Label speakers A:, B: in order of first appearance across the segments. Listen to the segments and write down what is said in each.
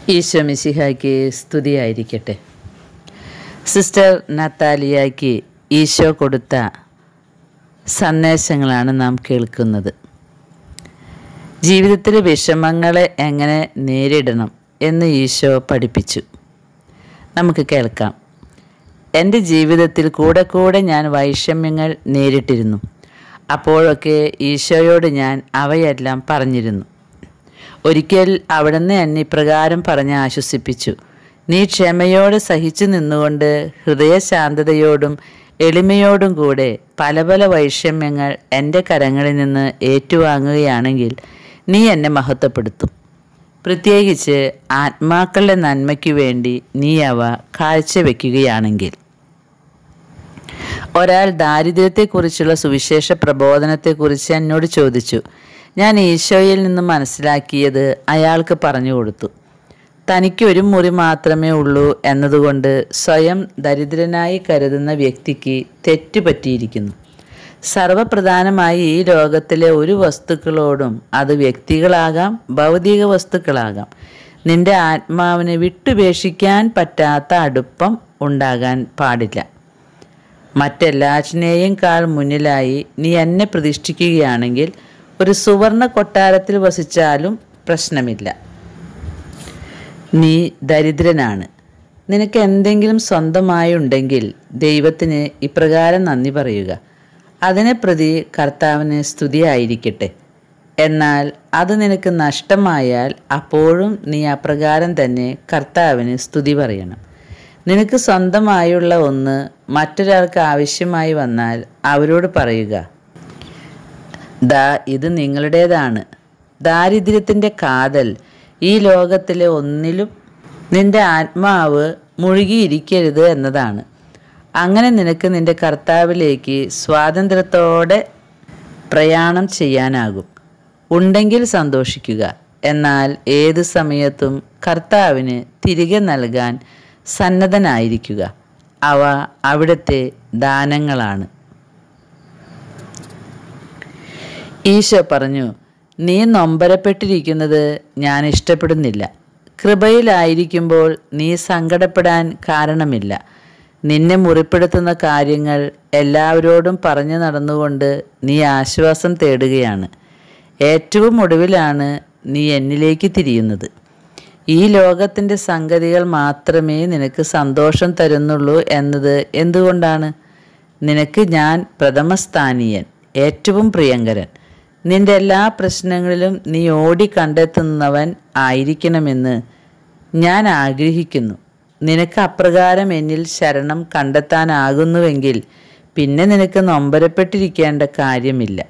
A: ഈശോ മിശിഹായ്ക്ക് സ്തുതിയായിരിക്കട്ടെ സിസ്റ്റർ നത്താലിയയ്ക്ക് ഈശോ കൊടുത്ത സന്ദേശങ്ങളാണ് നാം കേൾക്കുന്നത് ജീവിതത്തിലെ വിഷമങ്ങളെ എങ്ങനെ നേരിടണം എന്ന് ഈശോ പഠിപ്പിച്ചു നമുക്ക് കേൾക്കാം എൻ്റെ ജീവിതത്തിൽ കൂടെ കൂടെ ഞാൻ വൈഷമ്യങ്ങൾ നേരിട്ടിരുന്നു അപ്പോഴൊക്കെ ഈശോയോട് ഞാൻ അവയെല്ലാം പറഞ്ഞിരുന്നു ഒരിക്കൽ അവിടുന്ന് എന്നെ ഇപ്രകാരം പറഞ്ഞ് ആശ്വസിപ്പിച്ചു നീ ക്ഷമയോടെ സഹിച്ചു നിന്നുകൊണ്ട് ഹൃദയശാന്തതയോടും എളിമയോടും കൂടെ പല പല വൈഷമ്യങ്ങൾ എൻ്റെ കരങ്ങളിൽ നിന്ന് ഏറ്റുവാങ്ങുകയാണെങ്കിൽ നീ എന്നെ മഹത്വപ്പെടുത്തും പ്രത്യേകിച്ച് ആത്മാക്കളുടെ നന്മയ്ക്കു വേണ്ടി നീ അവ കാഴ്ചവെക്കുകയാണെങ്കിൽ ഒരാൾ ദാരിദ്ര്യത്തെക്കുറിച്ചുള്ള സുവിശേഷ പ്രബോധനത്തെക്കുറിച്ച് എന്നോട് ചോദിച്ചു ഞാൻ ഈശോയിൽ നിന്ന് മനസ്സിലാക്കിയത് അയാൾക്ക് പറഞ്ഞു കൊടുത്തു തനിക്ക് ഒരു മുറി മാത്രമേ ഉള്ളൂ എന്നതുകൊണ്ട് സ്വയം ദരിദ്രനായി കരുതുന്ന വ്യക്തിക്ക് തെറ്റ് പറ്റിയിരിക്കുന്നു സർവപ്രധാനമായി ഈ ലോകത്തിലെ ഒരു വസ്തുക്കളോടും അത് വ്യക്തികളാകാം ഭൗതിക വസ്തുക്കളാകാം നിന്റെ ആത്മാവിന് വിട്ടുപേക്ഷിക്കാൻ പറ്റാത്ത അടുപ്പം ഉണ്ടാകാൻ പാടില്ല മറ്റെല്ലാറ്റിനെയും കാൾ മുന്നിലായി നീ എന്നെ പ്രതിഷ്ഠിക്കുകയാണെങ്കിൽ ഒരു സുവർണ കൊട്ടാരത്തിൽ വസിച്ചാലും പ്രശ്നമില്ല നീ ദരിദ്രനാണ് നിനക്ക് എന്തെങ്കിലും സ്വന്തമായി ഉണ്ടെങ്കിൽ ദൈവത്തിന് ഇപ്രകാരം നന്ദി പറയുക അതിനെ പ്രതി കർത്താവിന് സ്തുതിയായിരിക്കട്ടെ എന്നാൽ അത് നിനക്ക് നഷ്ടമായാൽ അപ്പോഴും നീ അപ്രകാരം തന്നെ കർത്താവിന് സ്തുതി പറയണം നിനക്ക് സ്വന്തമായുള്ള ഒന്ന് മറ്റൊരാൾക്ക് ആവശ്യമായി വന്നാൽ അവരോട് പറയുക ദാ ഇത് നിങ്ങളുടേതാണ് ദാരിദ്ര്യത്തിൻ്റെ കാതൽ ഈ ലോകത്തിലെ ഒന്നിലും നിന്റെ ആത്മാവ് മുഴുകിയിരിക്കരുത് എന്നതാണ് അങ്ങനെ നിനക്ക് നിന്റെ കർത്താവിലേക്ക് സ്വാതന്ത്ര്യത്തോടെ പ്രയാണം ചെയ്യാനാകും ഉണ്ടെങ്കിൽ സന്തോഷിക്കുക എന്നാൽ ഏത് സമയത്തും കർത്താവിന് തിരികെ നൽകാൻ സന്നദ്ധനായിരിക്കുക അവ അവിടുത്തെ ദാനങ്ങളാണ് ഈശോ പറഞ്ഞു നീ നൊമ്പരപ്പെട്ടിരിക്കുന്നത് ഞാൻ ഇഷ്ടപ്പെടുന്നില്ല കൃപയിലായിരിക്കുമ്പോൾ നീ സങ്കടപ്പെടാൻ കാരണമില്ല നിന്നെ മുറിപ്പെടുത്തുന്ന കാര്യങ്ങൾ എല്ലാവരോടും പറഞ്ഞു നടന്നുകൊണ്ട് നീ ആശ്വാസം തേടുകയാണ് ഏറ്റവും ഒടുവിലാണ് നീ എന്നിലേക്ക് തിരിയുന്നത് ഈ ലോകത്തിൻ്റെ സംഗതികൾ മാത്രമേ നിനക്ക് സന്തോഷം തരുന്നുള്ളൂ എന്നത് എന്തുകൊണ്ടാണ് നിനക്ക് ഞാൻ പ്രഥമസ്ഥാനീയൻ ഏറ്റവും പ്രിയങ്കരൻ നിന്റെ എല്ലാ പ്രശ്നങ്ങളിലും നീ ഓടി കണ്ടെത്തുന്നവൻ ആയിരിക്കണമെന്ന് ഞാൻ ആഗ്രഹിക്കുന്നു നിനക്ക് അപ്രകാരം എന്നിൽ ശരണം കണ്ടെത്താനാകുന്നുവെങ്കിൽ പിന്നെ നിനക്ക് നൊമ്പരപ്പെട്ടിരിക്കേണ്ട കാര്യമില്ല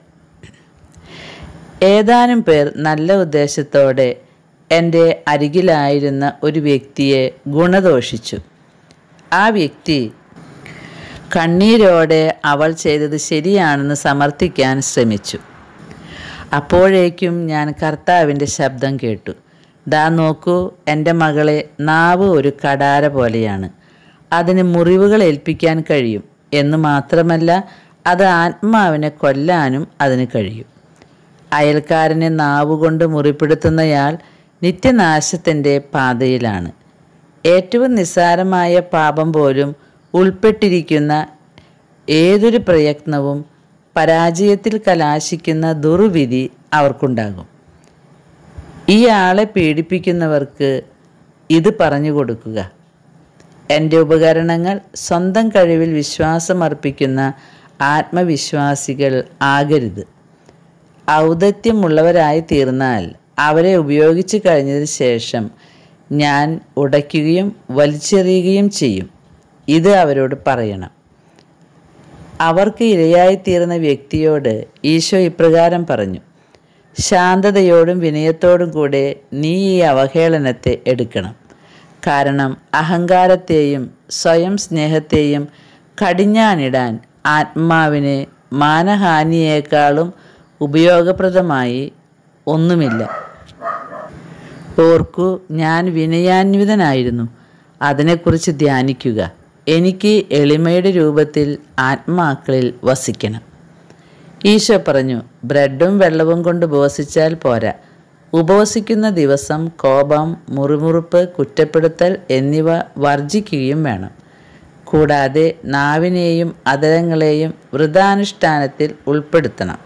A: ഏതാനും പേർ നല്ല ഉദ്ദേശത്തോടെ എൻ്റെ അരികിലായിരുന്ന ഒരു വ്യക്തിയെ ഗുണദോഷിച്ചു ആ വ്യക്തി കണ്ണീരോടെ അവൾ ചെയ്തത് ശരിയാണെന്ന് സമർത്ഥിക്കാൻ ശ്രമിച്ചു അപ്പോഴേക്കും ഞാൻ കർത്താവിൻ്റെ ശബ്ദം കേട്ടു ദാ നോക്കൂ എൻ്റെ മകളെ നാവ് ഒരു കടാര പോലെയാണ് അതിന് മുറിവുകൾ ഏൽപ്പിക്കാൻ കഴിയും എന്ന് മാത്രമല്ല അത് ആത്മാവിനെ കൊല്ലാനും അതിന് കഴിയും അയൽക്കാരനെ നാവുകൊണ്ട് മുറിപ്പെടുത്തുന്നയാൾ നിത്യനാശത്തിൻ്റെ പാതയിലാണ് ഏറ്റവും നിസ്സാരമായ പാപം പോലും ഉൾപ്പെട്ടിരിക്കുന്ന ഏതൊരു പ്രയത്നവും പരാജയത്തിൽ കലാശിക്കുന്ന ദുർവിധി അവർക്കുണ്ടാകും ഈ ആളെ പീഡിപ്പിക്കുന്നവർക്ക് ഇത് പറഞ്ഞു കൊടുക്കുക എൻ്റെ ഉപകരണങ്ങൾ സ്വന്തം കഴിവിൽ വിശ്വാസമർപ്പിക്കുന്ന ആത്മവിശ്വാസികൾ ആകരുത് ഔദത്യമുള്ളവരായി തീർന്നാൽ അവരെ ഉപയോഗിച്ചു കഴിഞ്ഞതിന് ശേഷം ഞാൻ ഉടയ്ക്കുകയും വലിച്ചെറിയുകയും ചെയ്യും ഇത് അവരോട് പറയണം അവർക്ക് ഇരയായിത്തീർന്ന വ്യക്തിയോട് ഈശോ ഇപ്രകാരം പറഞ്ഞു ശാന്തതയോടും വിനയത്തോടും കൂടെ നീ ഈ അവഹേളനത്തെ എടുക്കണം കാരണം അഹങ്കാരത്തെയും സ്വയം സ്നേഹത്തെയും കടിഞ്ഞാണിടാൻ ആത്മാവിന് മാനഹാനിയേക്കാളും ഉപയോഗപ്രദമായി ഒന്നുമില്ല ഓർക്കൂ ഞാൻ വിനയാന്വിതനായിരുന്നു അതിനെക്കുറിച്ച് ധ്യാനിക്കുക എനിക്ക് എളിമയുടെ രൂപത്തിൽ ആത്മാക്കളിൽ വസിക്കണം ഈശോ പറഞ്ഞു ബ്രെഡും വെള്ളവും കൊണ്ട് ഉപവസിച്ചാൽ പോരാ ഉപവസിക്കുന്ന ദിവസം കോപം മുറിമുറുപ്പ് കുറ്റപ്പെടുത്തൽ എന്നിവ വർജിക്കുകയും വേണം കൂടാതെ നാവിനെയും അതരങ്ങളെയും വൃതാനുഷ്ഠാനത്തിൽ ഉൾപ്പെടുത്തണം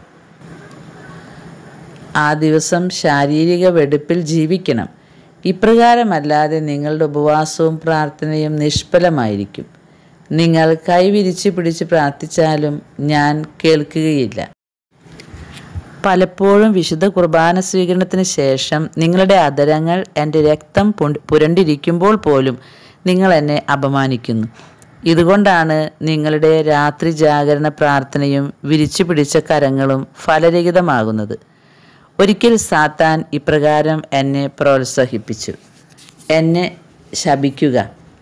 A: ആ ദിവസം ശാരീരിക വെടുപ്പിൽ ജീവിക്കണം ഇപ്രകാരമല്ലാതെ നിങ്ങളുടെ ഉപവാസവും പ്രാർത്ഥനയും നിഷ്ഫലമായിരിക്കും നിങ്ങൾ കൈവിരിച്ച് പിടിച്ച് പ്രാർത്ഥിച്ചാലും ഞാൻ കേൾക്കുകയില്ല പലപ്പോഴും വിശുദ്ധ കുർബാന സ്വീകരണത്തിന് ശേഷം നിങ്ങളുടെ അതരങ്ങൾ എൻ്റെ രക്തം പുണ്ട് പുരണ്ടിരിക്കുമ്പോൾ പോലും നിങ്ങൾ എന്നെ അപമാനിക്കുന്നു ഇതുകൊണ്ടാണ് നിങ്ങളുടെ രാത്രി ജാഗരണ പ്രാർത്ഥനയും വിരിച്ചു പിടിച്ച കരങ്ങളും ഫലരഹിതമാകുന്നത് ഒരിക്കൽ സാത്താൻ ഇപ്രകാരം എന്നെ പ്രോത്സാഹിപ്പിച്ചു എന്നെ ശപിക്കുക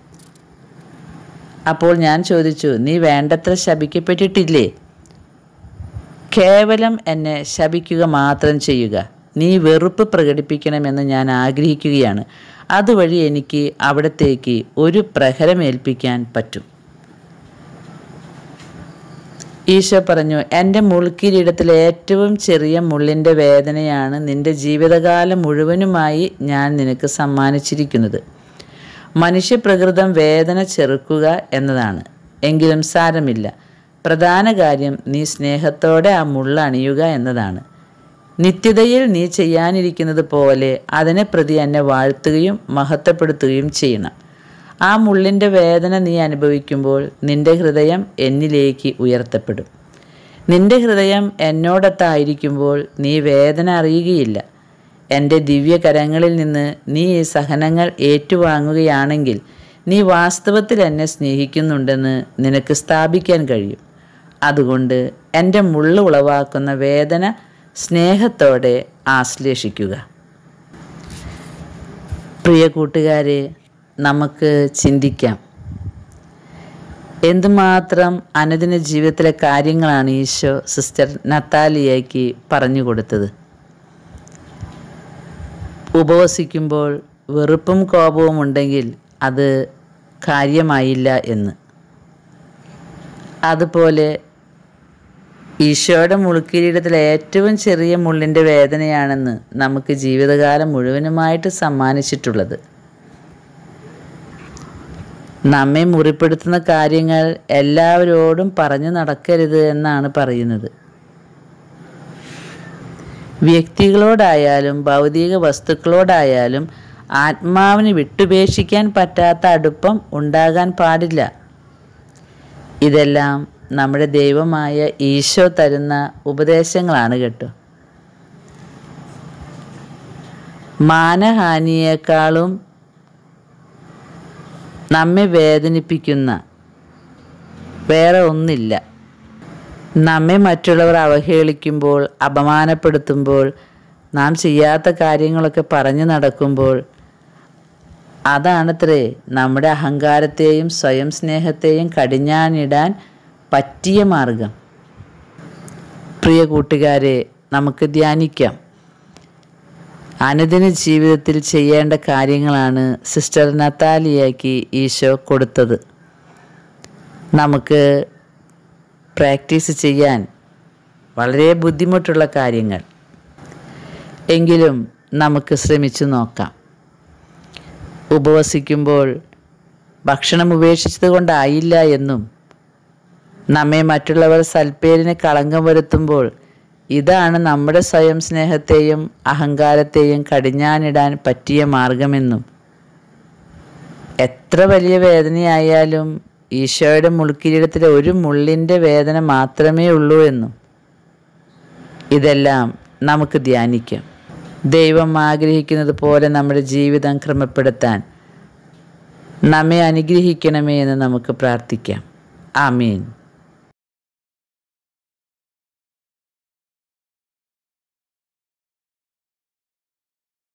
A: അപ്പോൾ ഞാൻ ചോദിച്ചു നീ വേണ്ടത്ര ശപിക്കപ്പെട്ടിട്ടില്ലേ കേവലം എന്നെ ശപിക്കുക മാത്രം ചെയ്യുക നീ വെറുപ്പ് പ്രകടിപ്പിക്കണമെന്ന് ഞാൻ ആഗ്രഹിക്കുകയാണ് അതുവഴി എനിക്ക് അവിടത്തേക്ക് ഒരു പ്രഹരമേൽപ്പിക്കാൻ പറ്റും ഈശോ പറഞ്ഞു എൻ്റെ മുൾക്കിരീടത്തിലെ ഏറ്റവും ചെറിയ മുള്ളിൻ്റെ വേദനയാണ് നിന്റെ ജീവിതകാലം മുഴുവനുമായി ഞാൻ നിനക്ക് സമ്മാനിച്ചിരിക്കുന്നത് മനുഷ്യപ്രകൃതം വേദന ചെറുക്കുക എന്നതാണ് എങ്കിലും സാരമില്ല പ്രധാന കാര്യം നീ സ്നേഹത്തോടെ ആ മുള്ള അണിയുക എന്നതാണ് നിത്യതയിൽ നീ ചെയ്യാനിരിക്കുന്നത് പോലെ അതിനെ പ്രതി എന്നെ വാഴ്ത്തുകയും മഹത്വപ്പെടുത്തുകയും ചെയ്യണം ആ മുള്ളിൻ്റെ വേദന നീ അനുഭവിക്കുമ്പോൾ നിന്റെ ഹൃദയം എന്നിലേക്ക് ഉയർത്തപ്പെടും നിന്റെ ഹൃദയം എന്നോടൊത്തായിരിക്കുമ്പോൾ നീ വേദന അറിയുകയില്ല എൻ്റെ ദിവ്യകരങ്ങളിൽ നിന്ന് നീ ഈ സഹനങ്ങൾ ഏറ്റുവാങ്ങുകയാണെങ്കിൽ നീ വാസ്തവത്തിൽ എന്നെ സ്നേഹിക്കുന്നുണ്ടെന്ന് നിനക്ക് സ്ഥാപിക്കാൻ കഴിയും അതുകൊണ്ട് എൻ്റെ മുള്ളു ഉളവാക്കുന്ന വേദന സ്നേഹത്തോടെ ആശ്ലേഷിക്കുക പ്രിയ കൂട്ടുകാരെ നമുക്ക് ചിന്തിക്കാം എന്തുമാത്രം അനുദിന ജീവിതത്തിലെ കാര്യങ്ങളാണ് ഈശോ സിസ്റ്റർ നത്താലിയയ്ക്ക് പറഞ്ഞു കൊടുത്തത് ഉപവസിക്കുമ്പോൾ വെറുപ്പും കോപവും ഉണ്ടെങ്കിൽ അത് കാര്യമായില്ല എന്ന് അതുപോലെ ഈശോയുടെ മുളുക്കിരീടത്തിലെ ഏറ്റവും ചെറിയ മുള്ളിൻ്റെ വേദനയാണെന്ന് നമുക്ക് ജീവിതകാലം മുഴുവനുമായിട്ട് സമ്മാനിച്ചിട്ടുള്ളത് നമ്മെ മുറിപ്പെടുത്തുന്ന കാര്യങ്ങൾ എല്ലാവരോടും പറഞ്ഞു നടക്കരുത് എന്നാണ് പറയുന്നത് വ്യക്തികളോടായാലും ഭൗതിക വസ്തുക്കളോടായാലും ആത്മാവിന് വിട്ടുപേക്ഷിക്കാൻ പറ്റാത്ത അടുപ്പം ഉണ്ടാകാൻ പാടില്ല ഇതെല്ലാം നമ്മുടെ ദൈവമായ ഈശോ തരുന്ന ഉപദേശങ്ങളാണ് കേട്ടോ മാനഹാനിയേക്കാളും നമ്മെ വേദനിപ്പിക്കുന്ന വേറെ ഒന്നില്ല നമ്മെ മറ്റുള്ളവർ അവഹേളിക്കുമ്പോൾ അപമാനപ്പെടുത്തുമ്പോൾ നാം ചെയ്യാത്ത കാര്യങ്ങളൊക്കെ പറഞ്ഞു നടക്കുമ്പോൾ അതാണത്രേ നമ്മുടെ അഹങ്കാരത്തെയും സ്വയം സ്നേഹത്തെയും കടിഞ്ഞാണിടാൻ പറ്റിയ മാർഗം പ്രിയ കൂട്ടുകാരെ നമുക്ക് ധ്യാനിക്കാം അനുദിന ജീവിതത്തിൽ ചെയ്യേണ്ട കാര്യങ്ങളാണ് സിസ്റ്റർ നത്താലിയയ്ക്ക് ഈശോ കൊടുത്തത് നമുക്ക് പ്രാക്ടീസ് ചെയ്യാൻ വളരെ ബുദ്ധിമുട്ടുള്ള കാര്യങ്ങൾ എങ്കിലും നമുക്ക് ശ്രമിച്ചു നോക്കാം ഉപവസിക്കുമ്പോൾ ഭക്ഷണം ഉപേക്ഷിച്ചത് കൊണ്ടായില്ല എന്നും നമ്മെ മറ്റുള്ളവർ സൽപ്പേരിന് കളങ്കം വരുത്തുമ്പോൾ ഇതാണ് നമ്മുടെ സ്വയം സ്നേഹത്തെയും അഹങ്കാരത്തെയും കടിഞ്ഞാനിടാൻ പറ്റിയ മാർഗമെന്നും എത്ര വലിയ വേദനയായാലും ഈശോയുടെ മുൾക്കിരീടത്തിലെ ഒരു മുള്ളിൻ്റെ വേദന മാത്രമേ ഉള്ളൂ എന്നും ഇതെല്ലാം നമുക്ക് ധ്യാനിക്കാം ദൈവം ആഗ്രഹിക്കുന്നത് പോലെ നമ്മുടെ ജീവിതം ക്രമപ്പെടുത്താൻ നമ്മെ അനുഗ്രഹിക്കണമേ എന്ന് നമുക്ക് പ്രാർത്ഥിക്കാം ആമീൻ